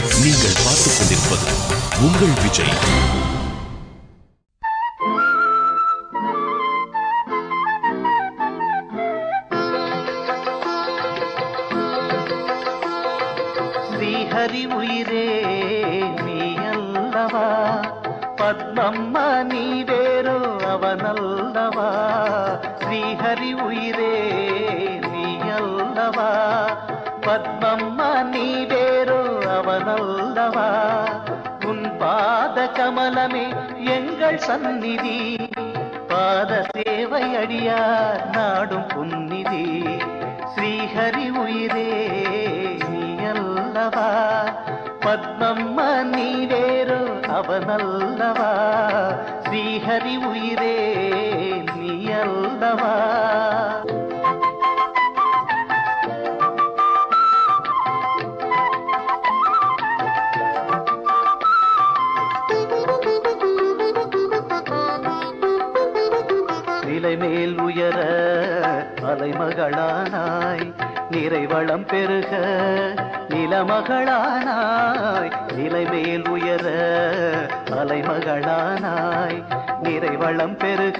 நீங்கள் பார்த்துக் கொண்டிருப்பது உங்கள் விஜய் ஸ்ரீஹரி உயிரே நீ அல்லவா பத்மம்ம நீ வேறோ அவனல்லவா ஸ்ரீஹரி உயிரே நீ அல்லவா பத்மம்ம நீ வேறோ அவனல்லவா உன் பாத கமலமே எங்கள் சந்நிதி பாத சேவை அடியார் நாடும் புன்னிதி ஸ்ரீஹரி உயிரே நீ அல்லவா பத்மம்ம நீ வேறு அவனல்லவா ஸ்ரீஹரி உயிரே நீ அல்லவா நிலை மேல் உயர அலைமகளானாய் நிறைவளம் பெருக நிலமகளானாய் நிலை மேல் உயர அலைமகளானாய் நிறைவளம் பெருக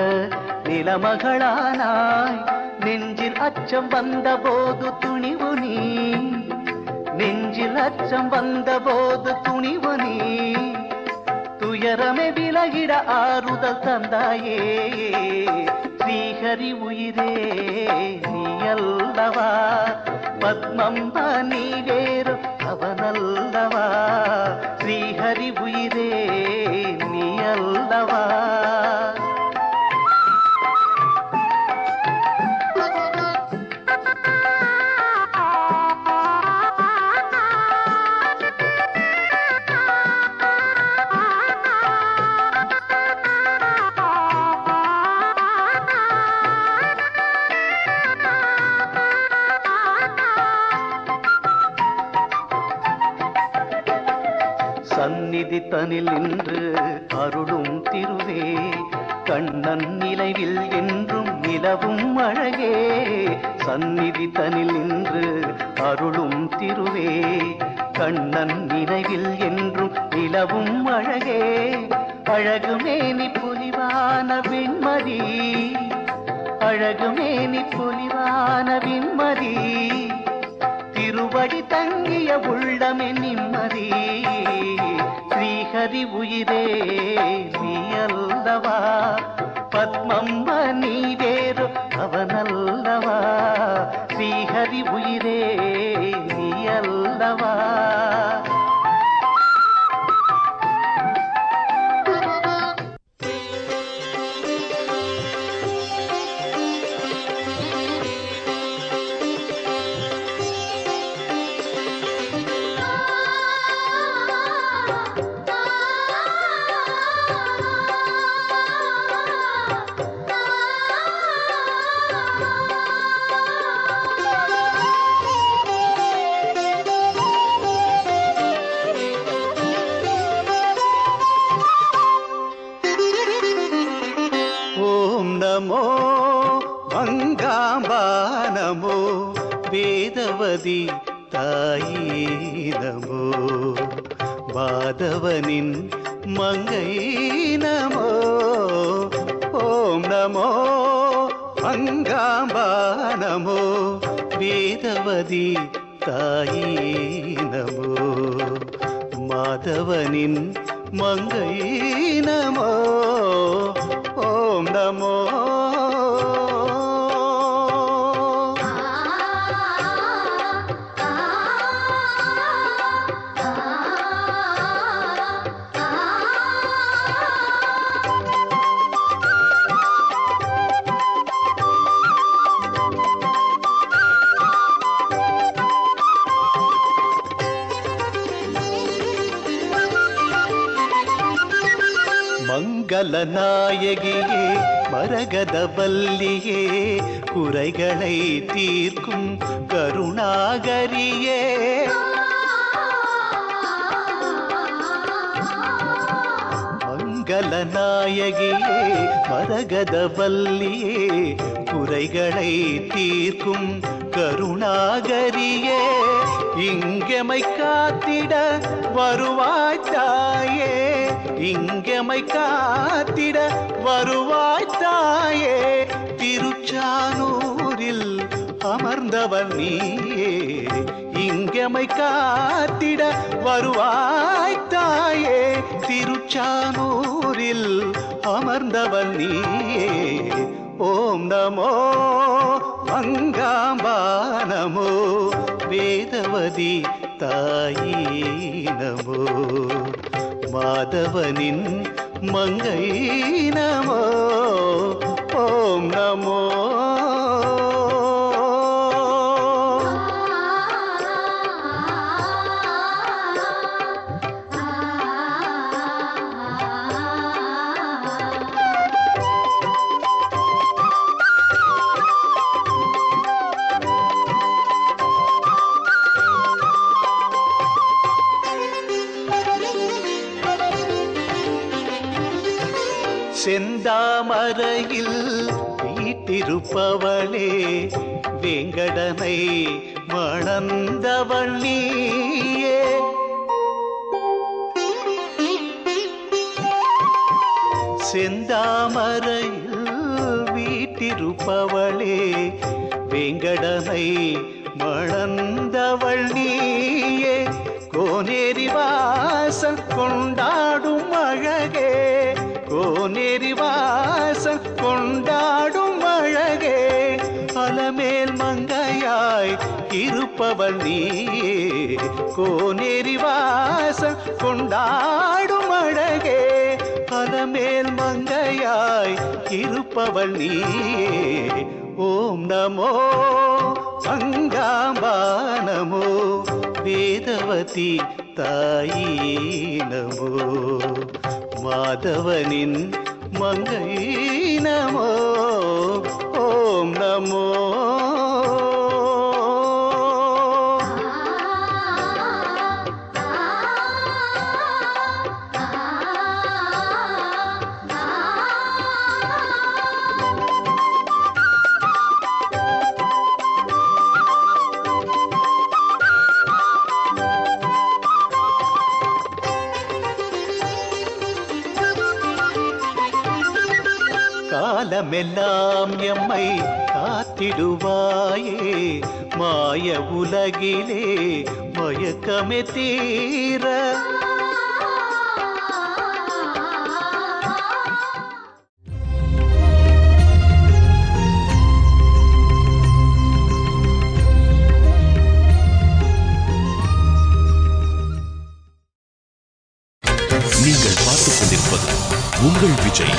நிலமகளானாய் நெஞ்சில் அச்சம் வந்த போது துணிவு நீ நெஞ்சில் அச்சம் வந்த போது துணிவு நீ துயரமே விலகிட ஆறுதல் தந்தாயே ஸ்ரீஹரி உயிரே நீ அல்லவா பத்மம்ப நீ வேறு அவனல்லவா ஸ்ரீஹரி உயிரே நீ அல்லவா சந்நிதி தனில் நின்று அருளும் திருவே கண்ணன் நிலைவில் என்றும் நிலவும் அழகே சந்நிதி தனில் நின்று அருளும் திருவே கண்ணன் நினைவில் என்றும் நிலவும் அழகே அழகுமேனி பொலிவான வெண்மதி அழகுமேனி பொலிவான வெண்மதி திருவடி தங்கிய உள்ளமே நிம்மதி ஸ்ரீஹரி உயிரே நீ அல்லவா பத்மம்ப நீ வேறு அவனல்லவா ஸ்ரீஹரி உயிரே நீ அல்லவா ஓம் நமோ மங்காம்பா நமோ வேதவதி தாயி நமோ மாதவனின் மங்கை நமோ ஓம் நமோ மங்காம்பா நமோ வேதவதி தாயி நமோ மாதவனின் மங்கை நமோ ஓம் நமோ மங்கள நாயகியே மரகத வல்லியே குறைகளை தீர்க்கும் கருணாகரியே மங்கள நாயகியே மரகத வல்லியே குறைகளை தீர்க்கும் கருணாகரியே இங்கமை காத்திட வருவாய் தாயே இங்கமை காத்திட வருவாய் தாயே திருச்சானூரில் அமர்ந்தவன் நீயே இங்கமை காத்திட வருவாய் தாயே திருச்சானூரில் அமர்ந்தவன் நீயே ஓம் நமோ மங்காம்பா நமோ வேதவதி தாயி நமோ மாதவனின் மங்கை நமோ ஓம் நமோ செந்தாமரையில் வீட்டிருப்பவளே வேங்கடனை மணந்தவள் நீயே செந்தாமரையில் வீட்டிருப்பவளே வேங்கடனை மணந்தவள் நீயே கோனேரி வாசல் கொண்டாடும் அழகே கோனேரி வாசல் கொண்டாடும் அழகே அலமேல் மங்கையாய் இருப்பவள் நீயே கோனேரி வாசல் கொண்டாடும் அழகே அலமேல் மங்கையாய் இருப்பவள் நீயே ஓம் நமோ அங்காம்பா நமோ வேதவதி தாயி நமோ மாதவனின் மங்கை நமோ ஓம் நமோ காலமெல்லாம் எம்மை காத்திடுவாயே மாய உலகிலே மயக்கமே தீர நீங்கள் பார்த்துக் கொண்டிருப்பது உங்கள் விஜய்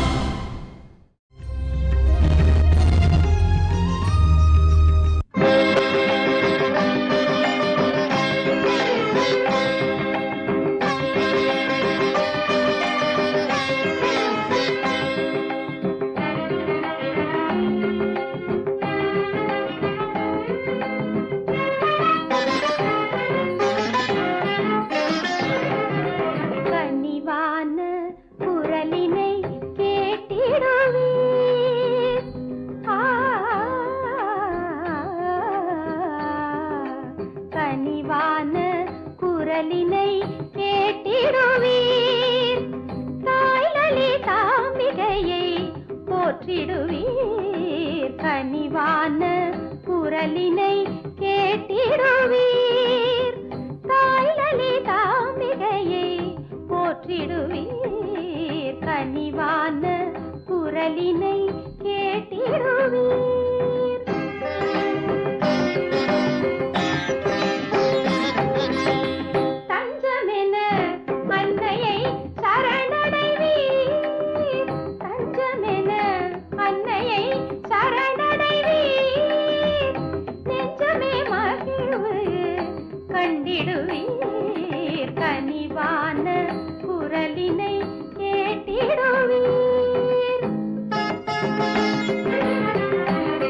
கனிவான குரலினை கேட்டிடுவீர் ஆ, கனிவான குரலினை கேட்டிடுவீர் தாய் லலிதாம்பிகையை போற்றிடுவீர் கனிவான குரலினை கேட்டிடுவீர் தாய் லலிதாம்பிகையை போற்றிடுவீர் கனிவான குரலினை கேட்டிடுவீர் தஞ்சமென அன்னையை சரணடைவீர் தஞ்சமென அன்னையை சரணடைவீர் நெஞ்சமே மகிழ்வு கண்டிடுவீர் கனிவான குரலினை கேட்டிடுவீர்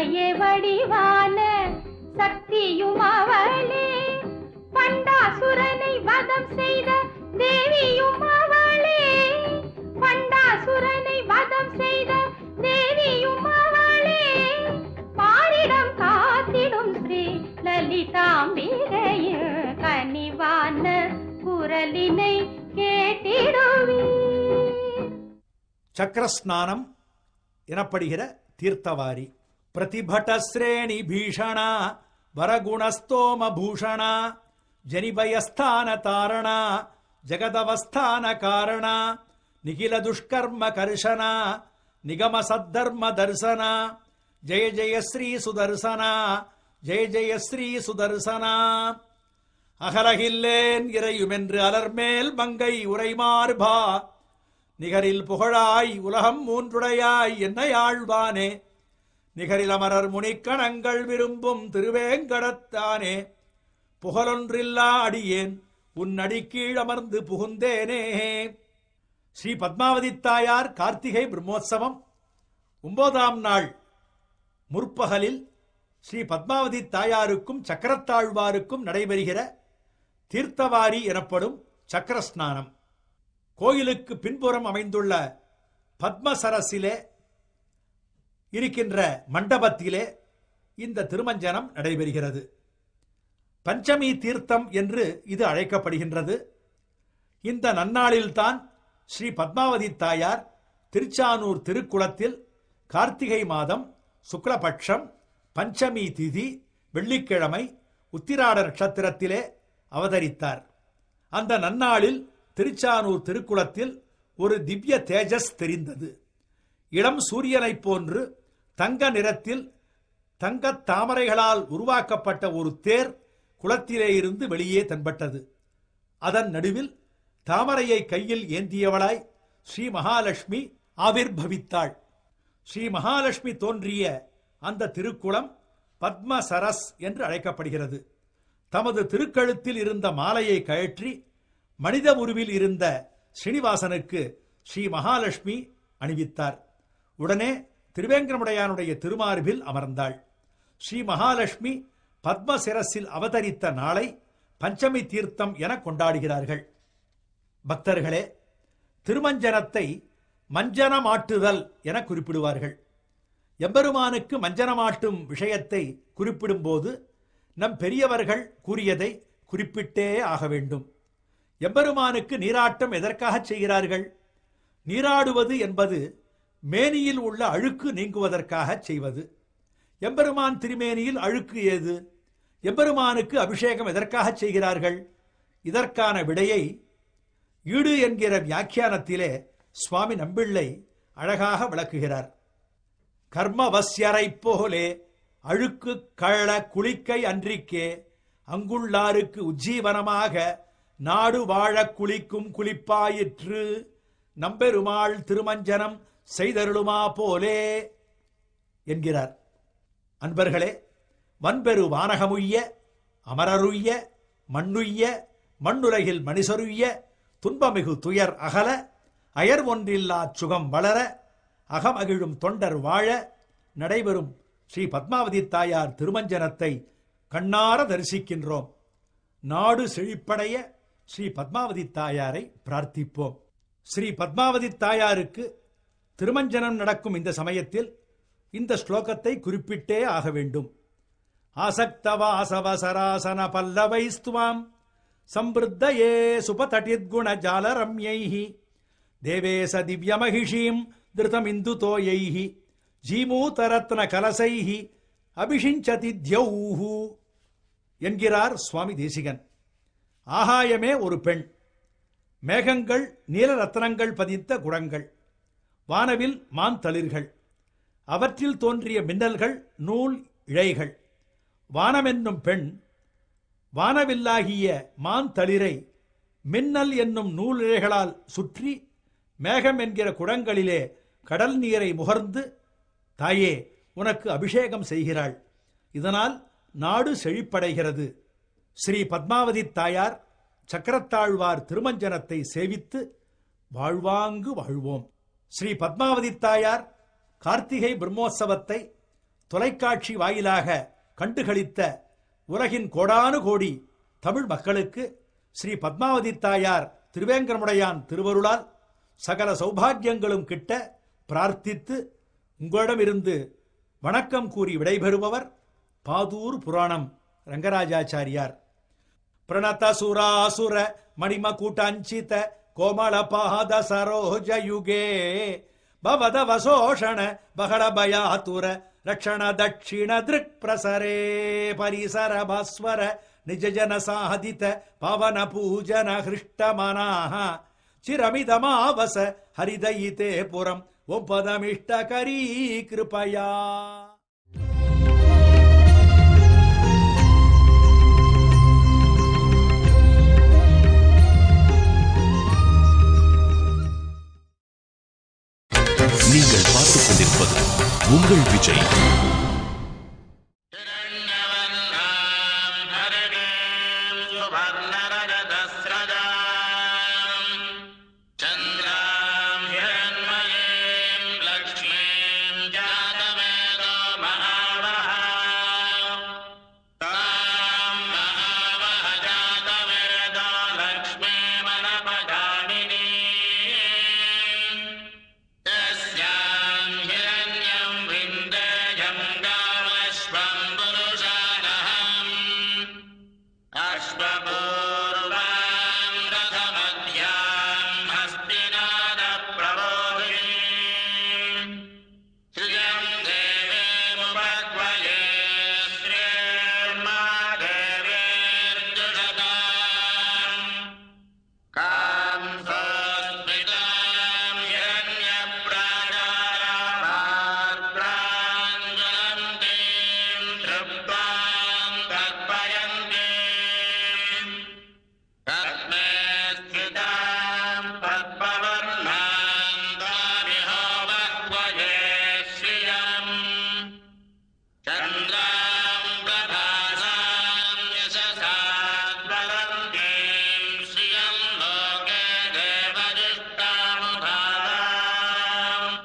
மாய வடிவான சக்தியும் அவளே பண்டாசுரனை வதம் செய்த தேவியும் அவளே பண்டாசுரனை வதம் செய்த தேவியும் அவளே பாரிடம் காத்திடும் ஸ்ரீ லலிதாம்பிகையின் கனிவான குரலினை கேட்டிடுவீர் சக்கரஸ்நானம் எனப்படுகிற தீர்த்தவாரி பிரதிபட ஸ்ரேணி பீஷணா வரகுணஸ்தோம பூஷணா ஜனிபயஸ்தான தாரணா ஜகதவஸ்தான காரணா நிகில துஷ்கர்ம கர்ஷனா நிகம சத்தர்ம தர்சனா ஜெய ஜெய ஸ்ரீ சுதர்சனா ஜெய ஜெய ஸ்ரீ சுதர்சனா அகலகில்லேன் இறையுமென்று அலர்மேல் மங்கை உரைமார்பா நிகரில் புகழாய் உலகம் மூன்றுடையாய் என்னை ஆழ்வானே நிகரில் அமரர் முனிக்கணங்கள் விரும்பும் திருவேங்கடத்தானே புகழொன்றில்லா அடியேன் உன் அடிக்கீழ் அமர்ந்து புகுந்தேனே ஸ்ரீ பத்மாவதி தாயார் கார்த்திகை பிரம்மோற்சவம் ஒன்பதாம் நாள் முற்பகலில் ஸ்ரீ பத்மாவதி தாயாருக்கும் சக்கரத்தாழ்வாருக்கும் நடைபெறுகிற தீர்த்தவாரி எனப்படும் சக்கரஸ்நானம் கோயிலுக்கு பின்புறம் அமைந்துள்ள பத்மசரஸிலே இருக்கின்ற மண்டபத்திலே இந்த திருமஞ்சனம் நடைபெறுகிறது பஞ்சமி தீர்த்தம் என்று இது அழைக்கப்படுகின்றது இந்த நன்னாளில்தான் ஸ்ரீ பத்மாவதி தாயார் திருச்சானூர் திருக்குளத்தில் கார்த்திகை மாதம் சுக்லபட்சம் பஞ்சமி திதி வெள்ளிக்கிழமை உத்திராட நட்சத்திரத்திலே அவதரித்தார் அந்த நன்னாளில் திருச்சானூர் திருக்குளத்தில் ஒரு திவ்ய தேஜஸ் தெரிந்தது இளம் சூரியனைப் போன்று தங்க நிறத்தில் தங்கத் தாமரைகளால் உருவாக்கப்பட்ட ஒரு தேர் குளத்திலே இருந்து வெளியே தென்பட்டது அதன் நடுவில் தாமரையை கையில் ஏந்தியவளாய் ஸ்ரீ மகாலட்சுமி ஆவிர்பவித்தாள் ஸ்ரீ மகாலட்சுமி தோன்றிய அந்த திருக்குளம் பத்மசரஸ் என்று அழைக்கப்படுகிறது தமது திருக்கழுத்தில் இருந்த மாலையை கழற்றி மனித உருவில் இருந்த ஸ்ரீனிவாசனுக்கு ஸ்ரீ மகாலட்சுமி அணிவித்தார் உடனே திருவேங்கடமுடையானுடைய திருமார்பில் அமர்ந்தாள் ஸ்ரீ மகாலட்சுமி பத்மசிரஸில் அவதரித்த நாளை பஞ்சமி தீர்த்தம் என கொண்டாடுகிறார்கள் பக்தர்களே திருமஞ்சனத்தை மஞ்சனமாட்டுதல் என குறிப்பிடுவார்கள் எம்பெருமானுக்கு மஞ்சனமாட்டும் விஷயத்தை குறிப்பிடும்போது நம் பெரியவர்கள் கூறியதை குறிப்பிட்டே ஆக வேண்டும் எம்பெருமானுக்கு நீராட்டம் எதற்காக செய்கிறார்கள் நீராடுவது என்பது மேனியில் உள்ள அழுக்கு நீங்குவதற்காக செய்வது எம்பெருமான் திருமேனியில் அழுக்கு ஏது எம்பெருமானுக்கு அபிஷேகம் எதற்காக செய்கிறார்கள் இதற்கான விடையை ஈடு என்கிற வியாக்கியானத்திலே சுவாமி நம்பிள்ளை அழகாக விளக்குகிறார் கர்மவசியரைப் போலே அழுக்கு கழ குளிக்கை அன்றிக்கே அங்குள்ளாருக்கு உஜ்ஜீவனமாக நாடு வாழக் குளிக்கும் குளிப்பாயிற்று நம்பெருமாள் திருமஞ்சனம் செய்தருளுமா போலே என்கிறார் அன்பர்களே வன்பெரு வானகமுய்ய அமரருய்ய மண்ணுய்ய மண்ணுலகில் மனிசருய்ய துன்பமிகு துயர் அகல அயர் ஒன்றில்லா சுகம் வளர அகமகிழும் தொண்டர் வாழ நடைபெறும் ஸ்ரீ பத்மாவதி தாயார் திருமஞ்சனத்தை கண்ணார தரிசிக்கின்றோம் நாடு செழிப்படைய ஸ்ரீ பத்மாவதி தாயாரை பிரார்த்திப்போம் ஸ்ரீ பத்மாவதி தாயாருக்கு திருமஞ்சனம் நடக்கும் இந்த சமயத்தில் இந்த ஸ்லோகத்தை குறிப்பிட்டே ஆக வேண்டும் ஆசக்தவாசவசராசன பல்லவைஸ்துவாம் சம்பிருத்தயே சுபதட்டித்குண ஜாலரம்யைः தேவேச திவ்யமகிஷீம் திருதமிந்து தோயைः ஜீமூதரத்ன கலசைः அபிஷிஞ்சதி தியௌஹு என்கிறார் சுவாமி தேசிகன் ஆகாயமே ஒரு பெண் மேகங்கள் நீல ரத்னங்கள் பதித்த குடங்கள் வானவில் மான் தளிர்கள் அவற்றில் தோன்றிய மின்னல்கள் நூல் இழைகள் வானமென்னும் பெண் வானவில்லாகிய மான் தளிரை மின்னல் என்னும் நூல் இழைகளால் சுற்றி மேகம் என்கிற குடங்களிலே கடல் நீரை முகர்ந்து தாயே உனக்கு அபிஷேகம் செய்கிறாள் இதனால் நாடு செழிப்படைகிறது ஸ்ரீ பத்மாவதி தாயார் சக்கரத்தாழ்வார் திருமஞ்சனத்தை சேவித்து வாழ்வாங்கு வாழ்வோம் ஸ்ரீ பத்மாவதி தாயார் கார்த்திகை பிரம்மோற்சவத்தை தொலைக்காட்சி வாயிலாக கண்டுகளித்த உலகின் கோடானு கோடி தமிழ் மக்களுக்கு ஸ்ரீ பத்மாவதி தாயார் திருவேங்கரமுடையான் திருவருளால் சகல சௌபாகியங்களும் கிட்ட பிரார்த்தித்து உங்களிடமிருந்து வணக்கம் கூறி விடைபெறுபவர் பாதூர் புராணம் ரங்கராஜாச்சாரியார் प्रणतसुरासुर मणिमकुटञ्चित कोमलपादसरोजयुगे भवदवशोषण बहळभयातुर रक्षण दक्षिण दृक्प्रसरे परिसर भास्वर निजजनसाधित पवन पूजन हृष्टमनाः चिरमिदमावस हरिदयिते पुरम् ओपदमिष्टकरी कृपया நீங்கள் பார்த்துக் கொண்டிருப்பது உங்கள் விஜய் यस्याम् हिरण्यम् विन्देयम् गामश्वम् पुरुषानहम् अश्वपूर्वाम् रथमध्याम् हस्तिनादप्रबोधिनीम् श्रियम् देवीमुपक्वये श्रीर्मा देवीर्जुषताम् कांसस्मिताम् हिरण्यप्राणारामार्द्राञ्जलन्तीम् तृप्ताम् तर्पयन्तीम् तस्मै स्थिताम् पद्मवर्णाम् तामिहो वक्वये श्रियम् चन्द्राम् प्रभासाम् यशसाद्वरन्तीम् श्रियम् लोके देवजुष्टामुधाराम्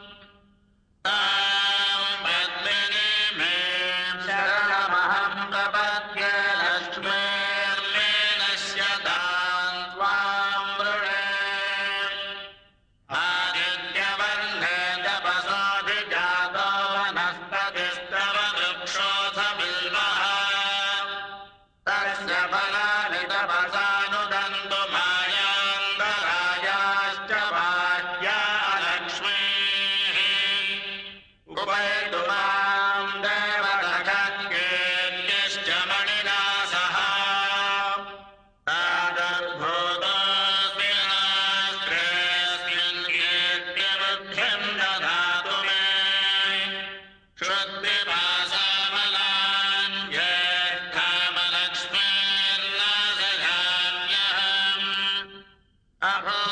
ताम् पद्मिनीमे शरणमहम् प्रपद्ये लक्ष्मीर्मे नश्यताम् त्वाम् वृणे आदित्यवर्णे तपसोऽभिजातो वनस्पतिस्तव वृक्षोऽथ बिल्वः तस्य फलानि तपसानुदन्तु मायान्तरायाश्च वाद्या लक्ष्मीः उपैतु माम् देवदखङ्गेत्यश्च मणिना सह तादद्भूतोऽस्मि नास्त्रेऽस्मिन् कीर्त्यबुद्धिम् ददातु मे श्रुतिभासामलान् ज्येष्ठामलक्ष्मीर्नाशयाम्यहम् अभो